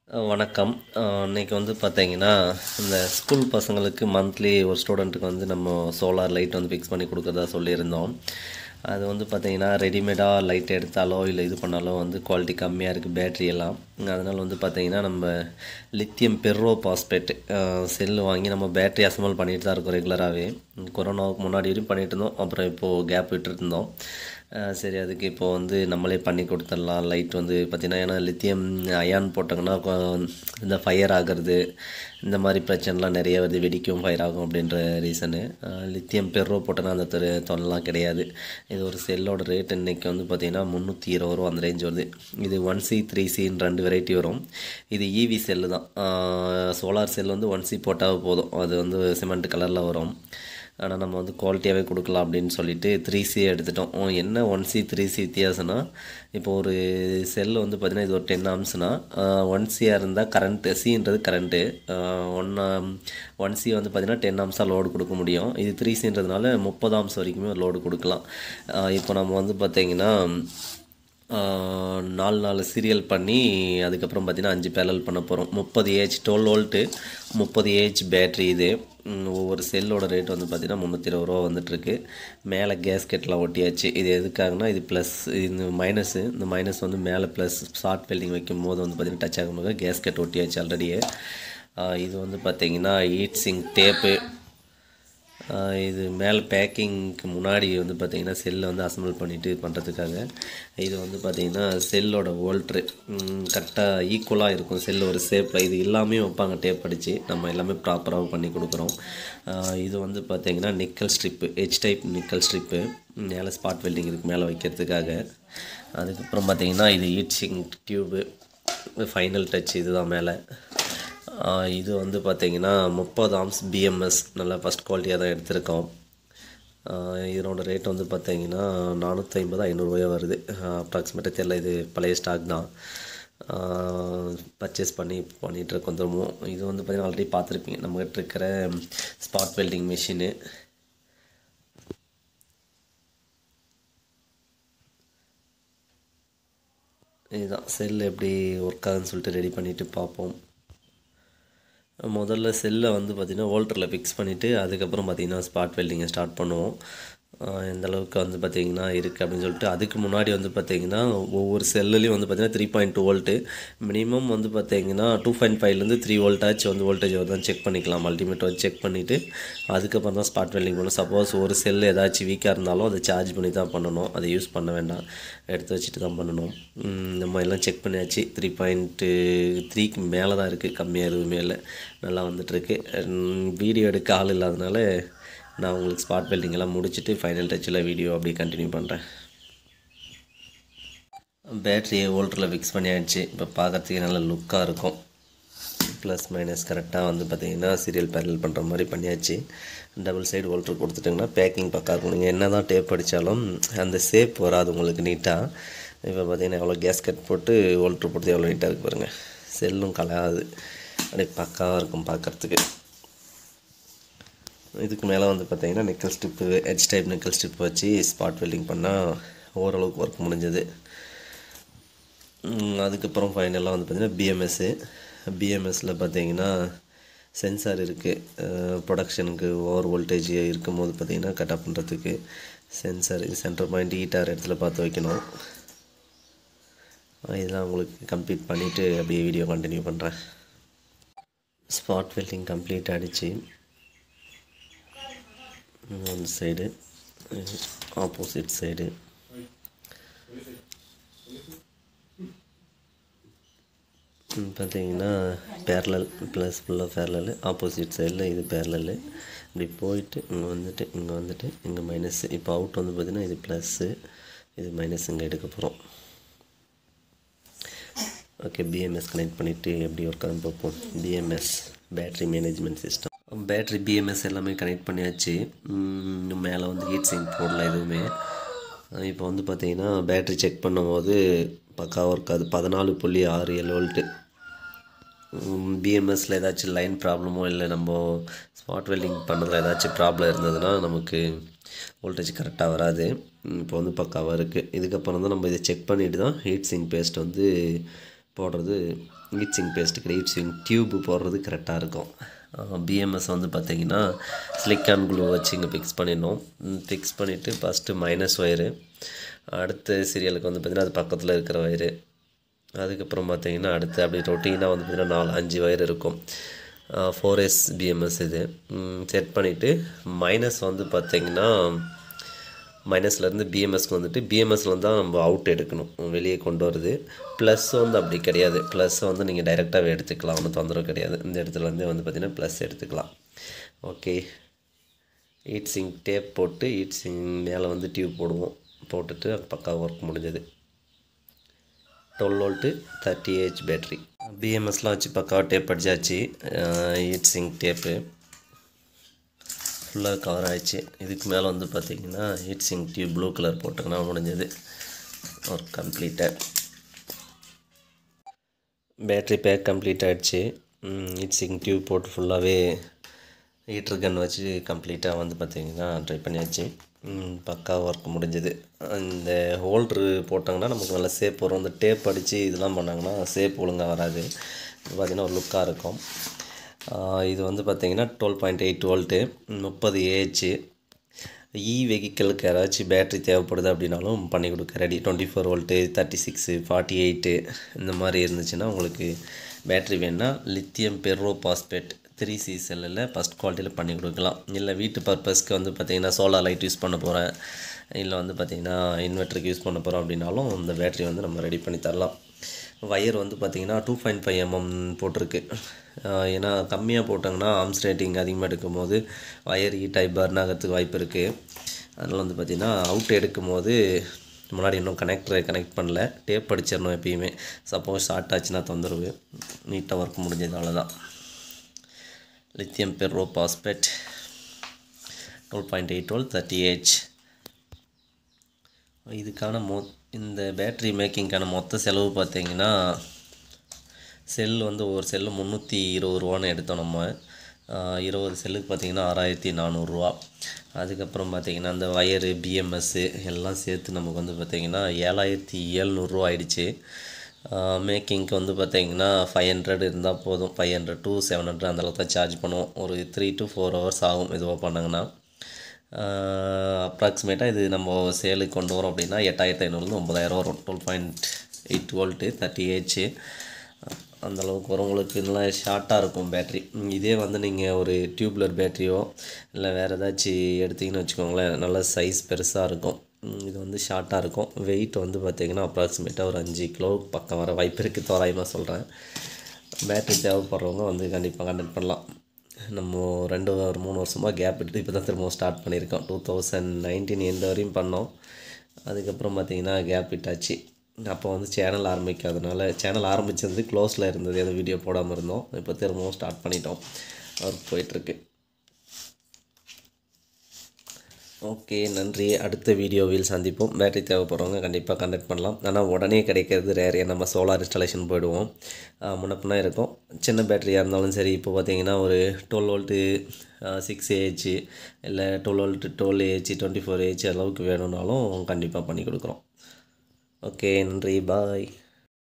வணக்கம் இன்றைக்கி வந்து பார்த்தீங்கன்னா இந்த ஸ்கூல் பசங்களுக்கு மந்த்லி ஒரு ஸ்டூடெண்ட்டுக்கு வந்து நம்ம சோலார் லைட் வந்து ஃபிக்ஸ் பண்ணி கொடுக்குறதா சொல்லியிருந்தோம் அது வந்து பார்த்தீங்கன்னா ரெடிமேடாக லைட் எடுத்தாலோ இல்லை இது பண்ணாலோ வந்து குவாலிட்டி கம்மியாக இருக்குது பேட்ரி எல்லாம் அதனால் வந்து பார்த்தீங்கன்னா நம்ம லித்தியம் பெர்ரோ பாஸ்பேட் செல்லு வாங்கி நம்ம பேட்டரி அசம்பிள் பண்ணிட்டு தான் இருக்கோம் ரெகுலராகவே கொரோனாவுக்கு முன்னாடி வரையும் பண்ணிட்டு இருந்தோம் அப்புறம் இப்போது கேப் விட்டுட்டு இருந்தோம் அஹ் சரி அதுக்கு இப்போ வந்து நம்மளே பண்ணி கொடுத்துடலாம் லைட் வந்து பார்த்திங்கன்னா ஏன்னா லித்தியம் அயான் போட்டாங்கன்னா கொ- இந்த ஃபயர் ஆகிறது இந்த மாதிரி பிரச்சனைலாம் நிறைய வருது வெடிக்கும் ஃபயர் ஆகும் அப்படின்ற ரீசனு லித்தியம் பெர்ரோ போட்டோன்னா அந்த தொ தொல்லைலாம் கிடையாது இது ஒரு செல்லோட ரேட் இன்றைக்கி வந்து பார்த்திங்கன்னா முந்நூற்றி இருபது ரூபா அந்த ரேஞ்ச் வருது இது ஒன் சி த்ரீ சின்னு ரெண்டு வெரைட்டி வரும் இது ஈவி செல்லு தான் சோலார் செல் வந்து ஒன் சி போட்டால் போதும் அது வந்து சிமெண்ட் கலரில் வரும் ஆனால் நம்ம வந்து குவாலிட்டியாகவே கொடுக்கலாம் அப்படின்னு சொல்லிட்டு த்ரீ சி எடுத்துட்டோம் ஓ, என்ன ஒன் சி த்ரீ சி வித்தியாசம்னா இப்போ ஒரு செல் வந்து பார்த்திங்கன்னா இது ஒரு டென் ஆம்ஸ்னா ஒன் சியாக இருந்தால் கரண்ட்டு சின்றது கரண்ட்டு ஒன் ஒன் சி வந்து பார்த்திங்கன்னா டென் ஆம்ஸாக லோடு கொடுக்க முடியும் இது த்ரீ சின்றதுனால முப்பது ஆம்ஸ் வரைக்குமே லோடு கொடுக்கலாம் ஆஹ் இப்போ நம்ம வந்து பார்த்திங்கன்னா ஆஹ் நாலு நாலு சீரியல் பண்ணி அதுக்கப்புறம் பார்த்தீங்கன்னா அஞ்சு பேரல் பண்ண போகிறோம் முப்பது ஏஹெச் டுவெல் வோல்ட்டு முப்பது ஏஹெச் பேட்ரி இது ம், ஒவ்வொரு செல்லோட ரேட் வந்து பார்த்தீங்கன்னா முந்நூற்றி இருபது ரூபா வந்துட்டுருக்கு மேலே கேஸ்கெட்லாம் ஒட்டியாச்சு இது எதுக்காகனா இது ப்ளஸ் இந்த மைனஸு இந்த மைனஸ் வந்து மேலே ப்ளஸ் ஷார்ட் வெல்டிங் வைக்கும் போது வந்து பார்த்தீங்கன்னா டச் ஆகும்போது கேஸ்கெட் ஒட்டியாச்சு ஆல்ரெடியே இது வந்து பார்த்தீங்கன்னா ஹீட் சிங்க் டேப்பு ஆஹ் இது மேலே பேக்கிங்க்கு முன்னாடி வந்து பார்த்தீங்கன்னா செல்லை வந்து அசம்பிள் பண்ணிட்டு பண்ணுறதுக்காக இது வந்து பார்த்தீங்கன்னா செல்லோட வோல்ட்ரு கரெக்டாக ஈக்குவலாக இருக்கும் செல் ஒரு ஷேப்பில் இது எல்லாமே வைப்பாங்க டேப் அடித்து நம்ம எல்லாமே ப்ராப்பராக பண்ணி கொடுக்குறோம் ஆஹ் இது வந்து பார்த்தீங்கன்னா nickel strip H type nickel strip மேலே ஸ்பாட் வெல்டிங் இருக்குது மேலே வைக்கிறதுக்காக அதுக்கப்புறம் பார்த்தீங்கன்னா இது heat sink tube final touch இதுதான் மேலே ஆஹ் இது வந்து பார்த்தீங்கன்னா முப்பது ஆம்ஸ் பிஎம்எஸ் நல்லா ஃபஸ்ட் குவாலிட்டியாக தான் எடுத்திருக்கோம் ஆஹ் இதனோட ரேட் வந்து பார்த்தீங்கன்னா நானூற்றி ஐம்பது ஐநூறுரூவாயா வருது அப்ராக்சிமேட்டாக தெரியல இது பழைய ஸ்டாக் தான் பர்ச்சேஸ் பண்ணி பண்ணிகிட்ருக்கோம் திரும்பவும் இது வந்து பார்த்தீங்கன்னா ஆல்ரெடி பார்த்துருப்பீங்க நம்மகிட்ட இருக்கிற ஸ்பாட் வெல்டிங் மிஷினு இதுதான் செல் எப்படி ஒர்க் ஆகுதுன்னு சொல்லிட்டு ரெடி பண்ணிவிட்டு பார்ப்போம் முதல்ல செல்லை வந்து பார்த்திங்கன்னா வோல்டரில் ஃபிக்ஸ் பண்ணிவிட்டு அதுக்கப்புறம் பார்த்திங்கன்னா ஸ்பாட் வெல்டிங்கை ஸ்டார்ட் பண்ணுவோம் ஆஹ் எந்த அளவுக்கு வந்து பார்த்திங்கன்னா இருக்குது அப்படின்னு சொல்லிட்டு அதுக்கு முன்னாடி வந்து பார்த்திங்கன்னா ஒவ்வொரு செல்லுலேயும் வந்து பார்த்திங்கன்னா three point two volt minimum வந்து பார்த்திங்கன்னா டூ பாயிண்ட் ஃபைவ்லேருந்து த்ரீ வோல்ட்டாச்சும் வந்து வோல்டேஜ் வருதான் செக் பண்ணிக்கலாம் மல்டிமீட்டர் வச்சு செக் பண்ணிவிட்டு அதுக்கப்புறம் தான் ஸ்பாட் வெல்டிங் பண்ணணும் சப்போஸ் ஒரு செல் ஏதாச்சும் வீக்காக இருந்தாலும் அதை சார்ஜ் பண்ணி தான் பண்ணணும் அதை யூஸ் பண்ண வேண்டாம் எடுத்து வச்சுட்டு தான் பண்ணணும் உம் நம்ம எல்லாம் செக் பண்ணியாச்சு த்ரீ பாயிண்ட்டு த்ரீக்கு மேலே தான் இருக்குது கம்மியாக எதுவுமே இல்லை நல்லா வந்துட்டுருக்கு வீடியோ எடுக்க ஆள் இல்லாதனால நான் உங்களுக்கு ஸ்பாட் வெல்டிங் எல்லாம் முடிச்சுட்டு ஃபைனல் டச்சில் வீடியோ அப்படியே கண்டினியூ பண்ணுறேன் பேட்டரியை வோல்டரில் ஃபிக்ஸ் பண்ணியாச்சு இப்போ பார்க்கறதுக்கு நல்ல லுக்காக இருக்கும் ப்ளஸ் மைனஸ் கரெக்டாக வந்து பார்த்தீங்கன்னா சீரியல் பேரல் பண்ணுற மாதிரி பண்ணியாச்சு டபுள் சைடு வோல்டர் கொடுத்துட்டிங்கன்னா பேக்கிங் பக்கா இருக்கும் நீங்கள் என்ன தான் டேப் அடித்தாலும் அந்த ஷேப் வராது உங்களுக்கு நீட்டாக இப்போ பார்த்தீங்கன்னா எவ்வளோ கேஸ்கட் போட்டு வோல்டர் போட்டு எவ்வளோ நீட்டாக இருக்கு பாருங்கள் செல்லும் கலையாது அப்படியே பக்காவாக இருக்கும் பார்க்குறதுக்கு இதுக்கு மேலே வந்து பார்த்தீங்கன்னா nickel strip H type nickel strip வச்சு ஸ்பாட் வெல்டிங் பண்ணால் ஓரளவுக்கு ஒர்க் முடிஞ்சது ம், அதுக்கப்புறம் ஃபைனலாக வந்து பார்த்தீங்கன்னா பிஎம்எஸ்ஸு பிஎம்எஸ்ஸில் பார்த்தீங்கன்னா சென்சார் இருக்குது ப்ரொடக்ஷனுக்கு ஓவர் வோல்டேஜ் இருக்கும்போது பார்த்தீங்கன்னா கட் ஆஃப் பண்ணுறதுக்கு சென்சார் இது சென்டர் பாயிண்ட் ஹீட்டார் இடத்துல பார்த்து வைக்கணும் அஹ் இதெல்லாம் உங்களுக்கு கம்ப்ளீட் பண்ணிவிட்டு அப்படியே வீடியோ கண்டினியூ பண்ணுறேன் ஸ்பாட் வெல்டிங் கம்ப்ளீட் ஆகிடுச்சு ஒன் சைடு ஆப்போசிட் சைடு பார்த்தீங்கன்னா பேரலல் ப்ளஸ் ஃபுல்லாக பேரலல் ஆப்போசிட் சைடில் இது பேரலல் இப்படி போயிட்டு இங்கே வந்துட்டு இங்கே வந்துட்டு இங்கே மைனஸ் இப்போ அவுட் வந்து பார்த்திங்கன்னா இது ப்ளஸ்ஸு இது மைனஸ் இங்கே எடுக்க போகிறோம் ஓகே பிஎம்எஸ் கனெக்ட் பண்ணிவிட்டு எப்படி ஒர்க் ஆகுதுன்னு பார்ப்போம் BMS battery management system battery BMS எல்லாமே கனெக்ட் பண்ணியாச்சு ம், மேலே வந்து ஹீட் சிங்க் போடல எதுவுமே இப்போ வந்து பார்த்தீங்கன்னா பேட்ரி செக் பண்ணும்போது பக்காவாக இருக்காது பதினாலு புள்ளி ஆறு ஏழு வோல்ட்டு பிஎம்எஸ்ல ஏதாச்சும் லைன் ப்ராப்ளமோ இல்லை நம்ம ஸ்பாட் வெல்டிங் பண்ணதில் ஏதாச்சும் ப்ராப்ளம் இருந்ததுன்னா நமக்கு வோல்டேஜ் கரெக்டாக வராது ம், இப்போ வந்து பக்காவாக இருக்குது இதுக்கப்புறம் தான் நம்ம இதை செக் பண்ணிட்டு தான் ஹீட் சிங்க் பேஸ்ட் வந்து போடுறது ஹீட்ஸிங் பேஸ்ட்டு ஹீட்ஸிங் டியூப் போடுறது கரெக்டாக இருக்கும் பிஎம்எஸ் வந்து பார்த்தீங்கன்னா சிலிக்கான் குளூ வச்சு இங்கே ஃபிக்ஸ் பண்ணிடணும் ஃபிக்ஸ் பண்ணிவிட்டு ஃபஸ்ட்டு மைனஸ் ஒயரு அடுத்த சீரியலுக்கு வந்து பார்த்திங்கன்னா அது பக்கத்தில் இருக்கிற ஒயரு அதுக்கப்புறம் பார்த்தீங்கன்னா அடுத்து அப்படி ரொட்டீனாக வந்து பார்த்திங்கன்னா நாலு அஞ்சு ஒயர் இருக்கும் ஃபோர் எஸ் பிஎம்எஸ் இது செட் பண்ணிவிட்டு மைனஸ் வந்து பார்த்திங்கன்னா மைனஸ்லேருந்து பிஎம்எஸ்க்கு வந்துட்டு பிஎம்எஸ்ல தான் நம்ம அவுட் எடுக்கணும் வெளியே கொண்டு வருது ப்ளஸ் வந்து அப்படி கிடையாது ப்ளஸ் வந்து நீங்கள் டைரெக்டாகவே எடுத்துக்கலாம் ஒன்றும் தொந்தரவு கிடையாது இந்த இடத்துல வந்து வந்து பார்த்திங்கன்னா ப்ளஸ் எடுத்துக்கலாம் ஓகே ஹீட் சிங் டேப் போட்டு ஹீட் சிங் மேலே வந்து டியூப் போடுவோம் போட்டுட்டு பக்கா ஒர்க் முடிஞ்சது twelve volt thirty AH battery பிஎம்எஸ்லாம் வச்சு பக்காவாக டேப் அடிச்சாச்சு ஹீட் சிங் டேப்பு ஃபுல்லாக கவர் ஆயிடுச்சு இதுக்கு மேலே வந்து பார்த்திங்கன்னா heat sink tube blue colour போட்டுங்கன்னா முடிஞ்சது work completed battery pack complete ஆகிடுச்சு ஹீட் சிங் டியூப் போட்டு ஃபுல்லாகவே ஹீட்ரு கன் வச்சு கம்ப்ளீட்டாக வந்து பார்த்திங்கன்னா ட்ரை பண்ணியாச்சு பக்கா ஒர்க் முடிஞ்சது இந்த ஹோல்ட்ரு போட்டாங்கன்னா நமக்கு நல்ல சேப் வரும் இந்த டேப் அடித்து இதெல்லாம் பண்ணாங்கன்னா சேப் ஒழுங்காக வராது பார்த்திங்கன்னா ஒரு லுக்காக இருக்கும் இது வந்து பார்த்திங்கன்னா டுவெல் பாயிண்ட் எயிட் வோல்ட்டு முப்பது ஏஹெச்சு இ வெஹிக்கிளுக்கு யாராச்சும் பேட்ரி தேவைப்படுது அப்படின்னாலும் பண்ணி கொடுக்க ready twenty four volt thirty six forty eight இந்த மாதிரி இருந்துச்சுன்னா உங்களுக்கு பேட்ரி வேணுன்னா lithium ferro phosphate three C செல்லில் ஃபஸ்ட் குவாலிட்டியில் பண்ணி கொடுக்கலாம் இல்லை வீட்டு பர்பஸ்க்கு வந்து பார்த்திங்கன்னா சோலார் லைட் யூஸ் பண்ண போகிறேன் இல்லை வந்து பார்த்திங்கன்னா இன்வெர்ட்டருக்கு யூஸ் பண்ண போகிறோம் அப்படின்னாலும் இந்த பேட்ரி வந்து நம்ம ரெடி பண்ணி தரலாம் ஒயர் வந்து பார்த்திங்கன்னா டூ பாயிண்ட் ஃபைவ் எம்எம் போட்டிருக்கு ஏன்னா கம்மியாக போட்டாங்கன்னா ஆர்ம்ஸ் ரேட்டிங் அதிகமாக எடுக்கும் போது ஒயர் ஹீட் ஆகி பர்ன் ஆகிறதுக்கு வாய்ப்பு இருக்குது அதனால் வந்து பார்த்திங்கன்னா அவுட் எடுக்கும் போது முன்னாடி இன்னும் கனெக்டரை கனெக்ட் பண்ணல டேப் அடிச்சிடணும் எப்பயுமே சப்போஸ் ஷார்ட் ஆச்சுன்னா தொந்தரவு நீட்டாக ஒர்க் முடிஞ்சது அவ்வளோதான் lithium ferro phosphate twelve point eight twelve thirty AH இதுக்கான மொ இந்த பேட்ரி மேக்கிங்க்கான மொத்த செலவு பார்த்தீங்கன்னா செல் வந்து ஒரு செல்லு முந்நூற்றி இருபது ரூபான்னு எடுத்தோம் நம்ம இருபது செல்லுக்கு பார்த்திங்கன்னா ஆறாயிரத்தி நானூறுரூவா அதுக்கப்புறம் பார்த்திங்கன்னா அந்த வயரு பிஎம்எஸ்ஸு எல்லாம் சேர்த்து நமக்கு வந்து பார்த்திங்கன்னா ஏழாயிரத்தி ஏழ்நூறுரூவா ஆயிடுச்சு மேக்கிங்க்கு வந்து பார்த்திங்கன்னா ஃபைவ் ஹண்ட்ரட் இருந்தால் போதும் five hundred to seven hundred அந்தளவுக்கு தான் சார்ஜ் பண்ணுவோம் ஒரு த்ரீ டு ஃபோர் ஹவர்ஸ் ஆகும் இதுவாக பண்ணாங்கன்னா அப்ராக்சிமேட்டாக இது நம்ம சேலுக்கு கொண்டு வரோம் அப்படின்னா எட்டாயிரத்து ஐநூறுலேருந்து ஒம்பதாயிரம் வரும் twelve point eight volt thirty AH அந்தளவுக்கு வரும் உங்களுக்கு நல்லா ஷார்ட்டாக இருக்கும் பேட்ரி இதே வந்து நீங்கள் ஒரு டியூப்லர் பேட்டரியோ இல்லை வேறு ஏதாச்சும் எடுத்திங்கன்னு வச்சுக்கோங்களேன் நல்லா சைஸ் பெருசாக இருக்கும் இது வந்து ஷார்ட்டாக இருக்கும் வெயிட் வந்து பார்த்திங்கன்னா அப்ராக்சிமேட்டாக ஒரு அஞ்சு கிலோ பக்கம் வர வாய்ப்பு இருக்குது தோராயமாக சொல்கிறேன் பேட்ரி தேவைப்படுறவங்க வந்து கண்டிப்பாக கண்டக்ட் பண்ணலாம் நம்ம ரெண்டு ஒரு மூணு வருஷமாக கேப் விட்டு இப்போ தான் திரும்ப ஸ்டார்ட் பண்ணியிருக்கோம் டூ தௌசண்ட் நைன்டீன் எந்த வரையும் பண்ணோம் அதுக்கப்புறம் பார்த்திங்கன்னா கேப் விட்டாச்சு அப்போ வந்து சேனல் ஆரம்பிக்காதனால சேனல் ஆரம்பித்தது க்ளோஸில் இருந்தது எதுவும் வீடியோ போடாமல் இருந்தோம் இப்போ திரும்பவும் ஸ்டார்ட் பண்ணிட்டோம் ஒர்க் போயிட்டுருக்கு ஓகே நன்றி அடுத்த வீடியோவில் சந்திப்போம் பேட்டரி தேவைப்படுறவங்க கண்டிப்பாக கண்டக்ட் பண்ணலாம் ஆனால் உடனே கிடைக்கிறது ரேர் நம்ம சோலார் இன்ஸ்டாலேஷன் போயிடுவோம் முன்னப்பினா இருக்கும் சின்ன பேட்டரியாக இருந்தாலும் சரி இப்போ பார்த்தீங்கன்னா ஒரு டுவெல் வோல்ட்டு சிக்ஸ் ஏஹெச் இல்லை twelve volt twelve AH twenty four AH அளவுக்கு வேணும்னாலும் கண்டிப்பாக பண்ணி கொடுக்குறோம் ஓகே நன்றி பாய்